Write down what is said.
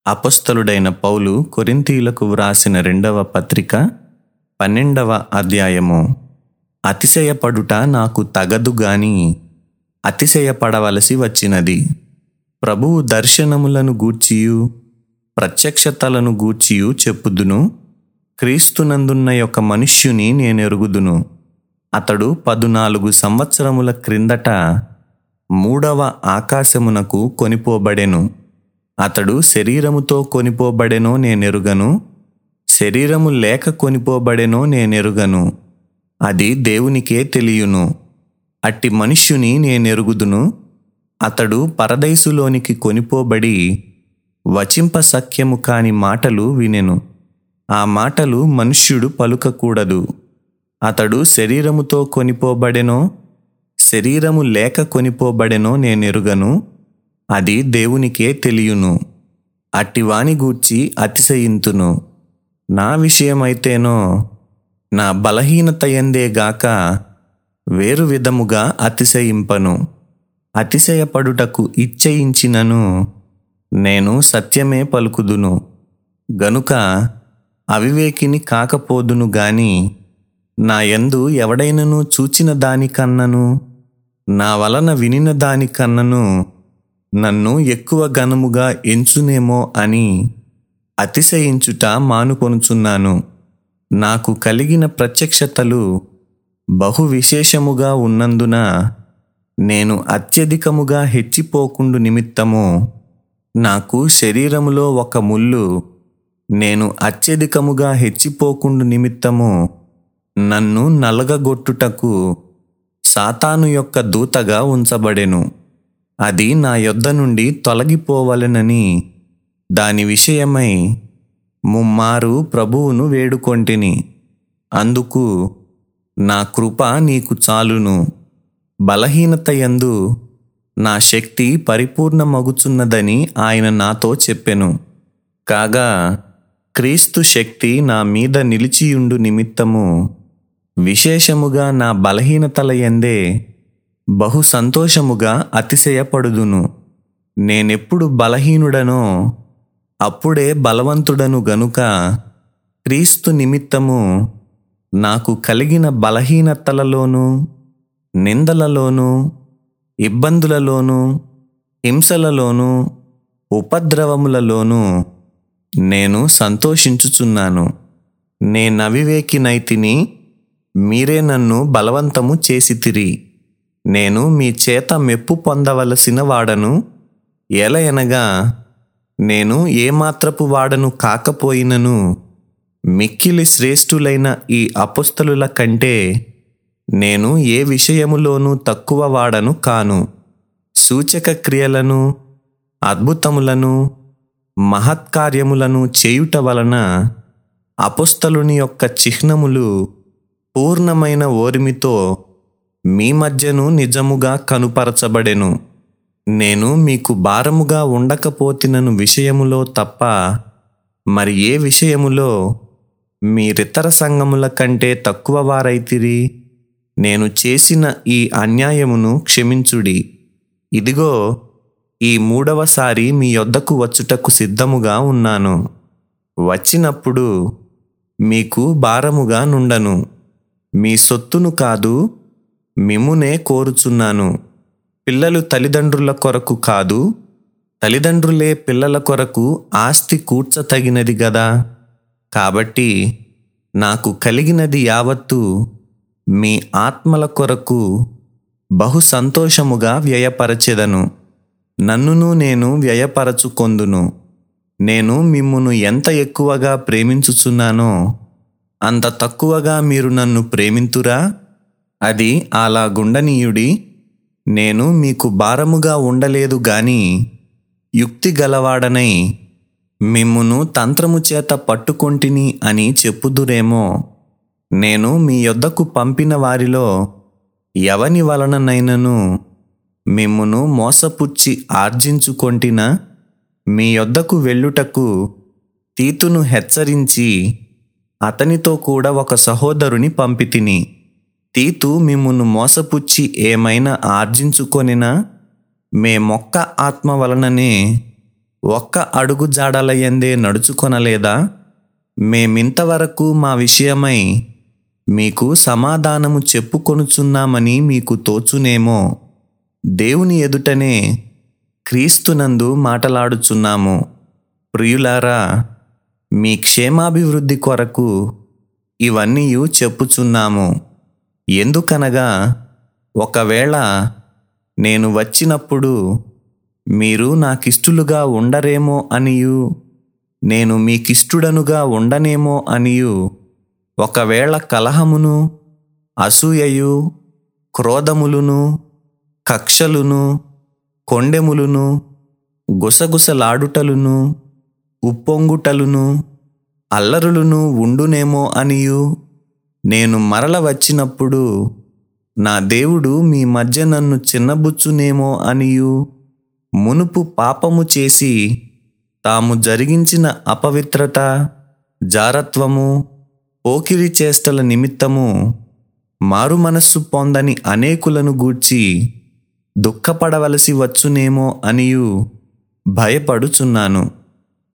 అపొస్తలుడైన పౌలు కొరింథీయులకు వ్రాసిన రెండవ పత్రిక పన్నెండవ అధ్యాయము అతిశయపడుట నాకు తగదు గాని అతిశయపడవలసి వచ్చినది ప్రభువు దర్శనములను గూర్చియు ప్రత్యక్షతలను గూర్చియు చెప్పుదును క్రీస్తునందున్న యొక్క మనుష్యుని నేనెరుగుదును అతడు పదునాలుగు సంవత్సరముల క్రిందట మూడవ ఆకాశమునకు కొనిపోబడెను అతడు శరీరముతో కొనిపోబడెనో నేనెరుగను శరీరము లేక కొనిపోబడెనో నేనెరుగను అది దేవునికే తెలియును అట్టి మనుష్యుని నేనెరుగుదును అతడు పరదైసులోనికి కొనిపోబడి వచింప సఖ్యము కాని మాటలు వినెను ఆ మాటలు మనుష్యుడు పలుకకూడదు అతడు శరీరముతో కొనిపోబడెనో శరీరము లేక కొనిపోబడెనో నేనెరుగను అది దేవునికే తెలియును అట్టివాని గూర్చి అతిశయింతును నా విషయమైతేనో నా బలహీనత ఎందేగాక వేరు విధముగా అతిశయింపను అతిశయపడుటకు ఇచ్చయించినను నేను సత్యమే పలుకుదును గనుక అవివేకిని కాకపోదును గాని నా యందు ఎవడైనను చూచిన దానికన్నను నా వలన వినిన దానికన్నను నన్ను ఎక్కువ ఘనముగా ఎంచునేమో అని అతిశయించుట మానుకొనుచున్నాను నాకు కలిగిన ప్రత్యక్షతలు బహు విశేషముగా ఉన్నందున నేను అత్యధికముగా హెచ్చిపోకుండు నిమిత్తము నాకు శరీరములో ఒక ముళ్ళు నేను అత్యధికముగా హెచ్చిపోకుండు నిమిత్తము నన్ను నలగగొట్టుటకు సాతాను యొక్క దూతగా ఉంచబడెను అది నా యొద్ద నుండి తొలగిపోవలెనని దాని విషయమై ముమ్మారు ప్రభువును వేడుకొంటిని అందుకు నా కృప నీకు చాలును బలహీనత యందు నా శక్తి పరిపూర్ణమగుచున్నదని ఆయన నాతో చెప్పెను కాగా క్రీస్తు శక్తి నా మీద నిలిచియుండు నిమిత్తము విశేషముగా నా బలహీనతల ఎందే బహు సంతోషముగా అతిశయపడుదును నేనెప్పుడు బలహీనుడనో అప్పుడే బలవంతుడను గనుక క్రీస్తు నిమిత్తము నాకు కలిగిన బలహీనతలలోనూ నిందలలోనూ ఇబ్బందులలోనూ హింసలలోనూ ఉపద్రవములలోనూ నేను సంతోషించుచున్నాను నేనవివేకినైతిని మీరే నన్ను బలవంతము చేసితిరి నేను మీ చేత మెప్పు పొందవలసిన వాడను ఎలయనగా నేను ఏమాత్రపు వాడను కాకపోయినను మిక్కిలి శ్రేష్ఠులైన ఈ అపుస్తలుల కంటే నేను ఏ విషయములోనూ తక్కువ వాడను కాను సూచక క్రియలను అద్భుతములను మహత్కార్యములను చేయుట వలన అపుస్తలుని యొక్క చిహ్నములు పూర్ణమైన ఓరిమితో మీ మధ్యను నిజముగా కనుపరచబడెను నేను మీకు భారముగా ఉండకపోతినను విషయములో తప్ప మరి ఏ విషయములో మీరితర సంఘముల కంటే తక్కువ వారైతిరి నేను చేసిన ఈ అన్యాయమును క్షమించుడి ఇదిగో ఈ మూడవసారి మీ యొద్దకు వచ్చుటకు సిద్ధముగా ఉన్నాను వచ్చినప్పుడు మీకు భారముగా నుండను మీ సొత్తును కాదు మిమ్మునే కోరుచున్నాను పిల్లలు తల్లిదండ్రుల కొరకు కాదు తల్లిదండ్రులే పిల్లల కొరకు ఆస్తి కూర్చతగినది గదా కాబట్టి నాకు కలిగినది యావత్తు మీ ఆత్మల కొరకు బహు సంతోషముగా వ్యయపరచెదను నన్నును నేను వ్యయపరచుకొందును నేను మిమ్మును ఎంత ఎక్కువగా ప్రేమించుచున్నానో అంత తక్కువగా మీరు నన్ను ప్రేమింతురా అది అలా గుండనీయుడి నేను మీకు భారముగా ఉండలేదు గాని యుక్తి గలవాడనై మిమ్మును తంత్రము చేత పట్టుకొంటిని అని చెప్పుదురేమో నేను మీ యొద్దకు పంపిన వారిలో ఎవని వలననైనను మిమ్మును మోసపుచ్చి ఆర్జించుకొంటినా మీ యొద్దకు వెళ్ళుటకు తీతును హెచ్చరించి అతనితో కూడా ఒక సహోదరుని పంపితిని తీతు మిమ్మును మోసపుచ్చి ఏమైనా ఆర్జించుకొనినా మే మొక్క ఆత్మ వలననే ఒక్క అడుగు జాడలయందే నడుచుకొనలేదా మేమింతవరకు మా విషయమై మీకు సమాధానము చెప్పుకొనుచున్నామని మీకు తోచునేమో దేవుని ఎదుటనే క్రీస్తునందు మాటలాడుచున్నాము ప్రియులారా మీ క్షేమాభివృద్ధి కొరకు ఇవన్నీ చెప్పుచున్నాము ఎందుకనగా ఒకవేళ నేను వచ్చినప్పుడు మీరు నాకిష్టులుగా ఉండరేమో అనియు నేను మీకిష్టుడనుగా ఉండనేమో అనియు ఒకవేళ కలహమును అసూయయు క్రోధములును కక్షలును కొండెములును గుసగుసలాడుటలును ఉప్పొంగుటలును అల్లరులును ఉండునేమో అనియు నేను మరల వచ్చినప్పుడు నా దేవుడు మీ మధ్య నన్ను చిన్నబుచ్చునేమో అనియు మునుపు పాపము చేసి తాము జరిగించిన అపవిత్రత జారత్వము పోకిరి చేష్టల నిమిత్తము మారు మనస్సు పొందని అనేకులను గూర్చి దుఃఖపడవలసి వచ్చునేమో అనియు భయపడుచున్నాను